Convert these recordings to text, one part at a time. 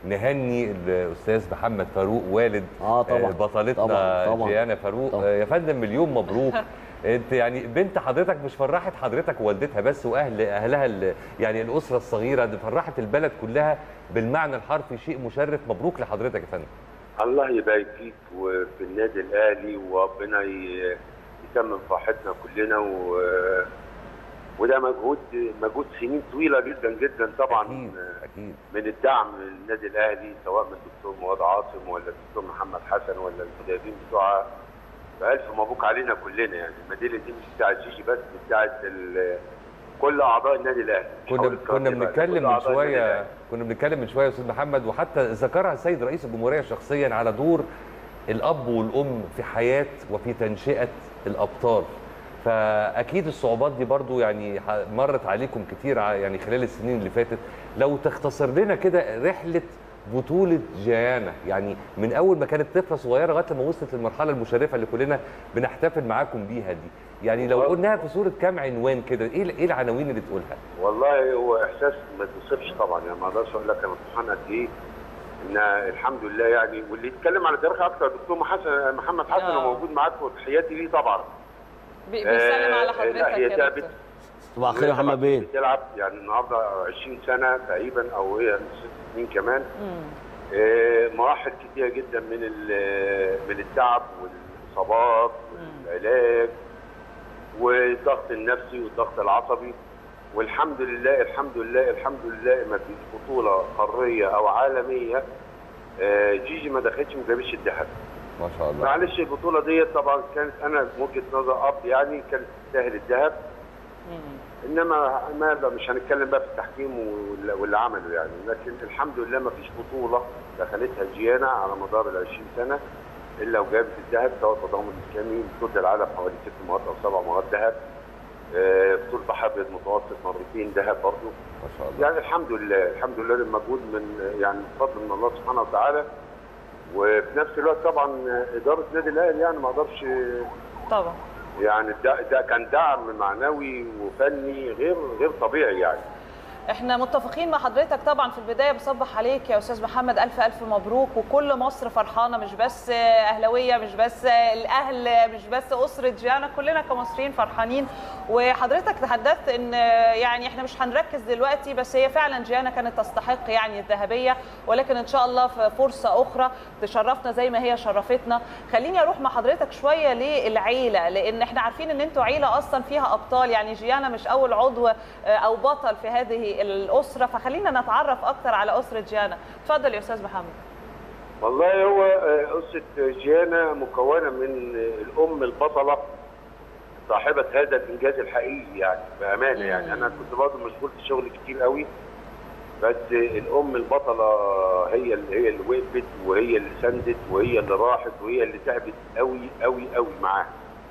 نهني الاستاذ محمد فاروق والد آه طبعاً. بطلتنا طبعاً، طبعاً. جيانا فاروق طبعاً. آه، يا فندم مليون مبروك انت يعني بنت حضرتك مش فرحت حضرتك ووالدتها بس واهل اهلها ال- يعني الاسره الصغيره دي فرحت البلد كلها بالمعنى الحرفي شيء مشرف مبروك لحضرتك يا فندم الله يبارك فيك وفي النادي الاهلي وربنا ي- يتمم فرحتنا كلنا و وده مجهود مجهود سنين طويله جدا جدا طبعا اكيد اكيد من الدعم للنادي الاهلي سواء من الدكتور مراد عاصم ولا الدكتور محمد حسن ولا المدربين بتوعها فالف مبروك علينا كلنا يعني الميداليه دي مش بتاعت جيجي بس دي بتاعت ال- كل اعضاء النادي الاهلي مش كنا هقول كنا الكرة بقى، بنتكلم كل من أعضاء النادي شويه الأهلي. كنا بنتكلم من شويه يا استاذ محمد وحتى ذكرها السيد رئيس الجمهوريه شخصيا على دور الاب والام في حياه وفي تنشئه الابطال فاكيد الصعوبات دي برضو يعني ح- مرت عليكم كتير ع- يعني خلال السنين اللي فاتت لو تختصر لنا كده رحله بطولة جيانا يعني من أول ما كانت طفلة صغيرة لغاية لما وصلت للمرحلة المشرفة اللي كلنا بنحتفل معاكم بيها دي يعني لو قلناها في صورة كام عنوان كده إيه إيه العناوين اللي تقولها؟ والله هو احساس ما توصفش طبعا يعني ما اقدرش اقول لك انا فرحان قد ايه ان الحمد لله يعني واللي يتكلم على تاريخ اكتر دكتور حسن محمد حسن آه. هو موجود معاكم وتحياتي ليه طبعا بي- بيسلم على آه، حضرتك لا، هي يا تعبت. دكتور صباح الخير يا محمد بيه بتلعب يعني النهارده 20 سنه تقريبا او هي ست سنين كمان مم. آه، مراحل كتيره جدا من ال- من التعب والاصابات والعلاج والضغط النفسي والضغط العصبي والحمد لله الحمد لله الحمد لله ما فيش بطوله قاريه او عالميه آه، جيجي ما دخلتش ما جابتش الذهب ما شاء الله معلش البطوله ديت طبعا كانت انا من وجهه نظر اب يعني كانت تستاهل الذهب مم. انما ما بقى مش هنتكلم بقى في التحكيم واللي- واللي عمله يعني لكن الحمد لله ما فيش بطوله دخلتها جيانا على مدار ال 20 سنه الا وجابت الذهب سواء تضامن اسلامي بطوله العالم حوالي ست مرات او سبع مرات ذهب آه، بطوله بحر ابيض متوسط مرتين ذهب برضه ما شاء الله يعني الحمد لله الحمد لله المجهود من يعني بفضل من الله سبحانه وتعالى وفي نفس الوقت طبعا اداره النادي الاهلي يعني ما اقدرش طبعا يعني ده ده كان دعم معنوي وفني غير غير طبيعي يعني احنا متفقين مع حضرتك طبعا في البدايه بصبح عليك يا استاذ محمد الف الف مبروك وكل مصر فرحانه مش بس اهلاويه مش بس الاهل مش بس اسره جيانا كلنا كمصريين فرحانين وحضرتك تحدثت ان يعني احنا مش هنركز دلوقتي بس هي فعلا جيانا كانت تستحق يعني الذهبيه ولكن ان شاء الله في فرصه اخرى تشرفنا زي ما هي شرفتنا خليني اروح مع حضرتك شويه للعيله لان احنا عارفين ان انتوا عيله اصلا فيها ابطال يعني جيانا مش اول عضو او بطل في هذه الاسره فخلينا نتعرف اكتر على اسره جيانا اتفضل يا استاذ محمد والله هو آه، أسرة جيانا مكونة من الأم البطلة صاحبة هذا الإنجاز الحقيقي يعني بأمانة يعني أنا كنت برضه مشغول في شغل كتير قوي بس الأم البطلة هي اللي هي اللي وقفت وهي اللي سندت وهي اللي راحت وهي اللي تعبت قوي قوي قوي معاها.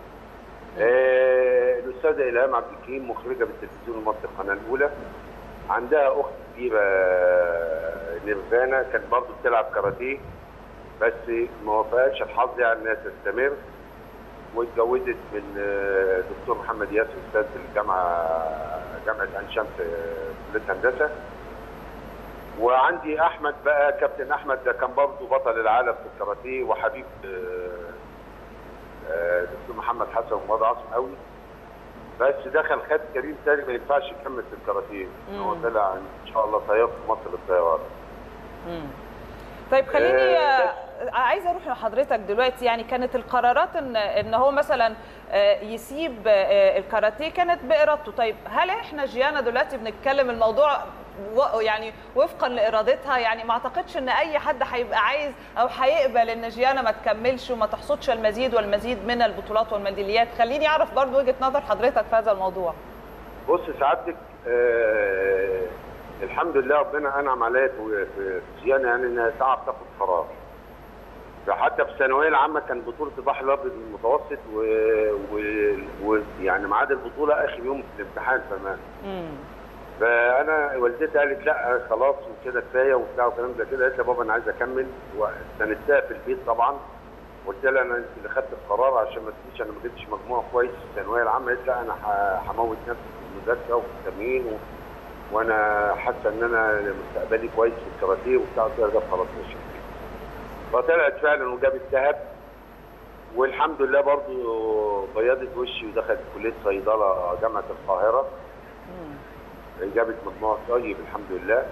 آه الأستاذة إلهام عبد الكريم مخرجة بالتلفزيون المصري القناة الأولى عندها أخت كبيرة آه، نيرفانا كانت برضه بتلعب كاراتيه بس ما وفقهاش الحظ يعني انها تستمر واتجوزت من آه، دكتور محمد ياسر استاذ في الجامعه جامعه عين شمس آه، كليه هندسه وعندي احمد بقى كابتن احمد ده كان برضه بطل العالم في الكاراتيه وحبيب آه، آه، دكتور محمد حسن ومراد عاصم قوي بس دخل خد كريم تاني ما ينفعش يكمل في الكاراتيه هو طلع ان شاء الله طيار في مصر للطيران مم. طيب خليني آه، آه، عايزه اروح لحضرتك دلوقتي يعني كانت القرارات ان ان هو مثلا آه، يسيب آه، الكاراتيه كانت بارادته طيب هل احنا جيانا دلوقتي بنتكلم الموضوع و- يعني وفقا لارادتها يعني ما اعتقدش ان اي حد هيبقى عايز او هيقبل ان جيانا ما تكملش وما تحصدش المزيد والمزيد من البطولات والميداليات خليني اعرف برضو وجهه نظر حضرتك في هذا الموضوع بص سعادتك آه الحمد لله ربنا انعم عليا في في صيانه يعني انها تعب تاخد قرار فحتى في الثانويه العامه كان بطوله البحر الابيض المتوسط ويعني و... و... يعني ميعاد البطوله اخر يوم في الامتحان فما مم. فانا والدتي قالت لا خلاص وكده كفايه وبتاع وكلام زي كده قالت لي يا بابا انا عايز اكمل واستندتها في البيت طبعا قلت لها انا انت اللي خدت القرار عشان ما تقوليش انا ما جبتش مجموع كويس في الثانويه العامه قالت لا انا ه- هموت نفسي في المذاكره وفي التمرين و... وانا حاسه ان انا مستقبلي كويس في الكاراتيه وبتاع قلت لها ده خلاص ماشي فطلعت فعلا وجابت ذهب والحمد لله برضو بيضت وشي ودخلت كليه صيدله جامعه القاهره جابت مجموع طيب الحمد لله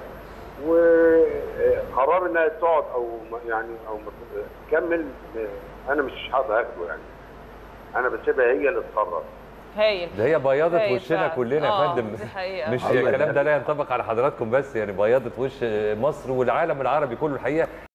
وقرار انها تقعد او ما- يعني او ما تكمل انا مش هقدر اخده يعني انا بسيبها هي اللي تقرر هايل ده هي بياضت هايل وشنا فعلا. كلنا يا آه، فندم دي حقيقة. مش أيوة. الكلام ده لا ينطبق على حضراتكم بس يعني بياضت وش مصر والعالم العربي كله الحقيقه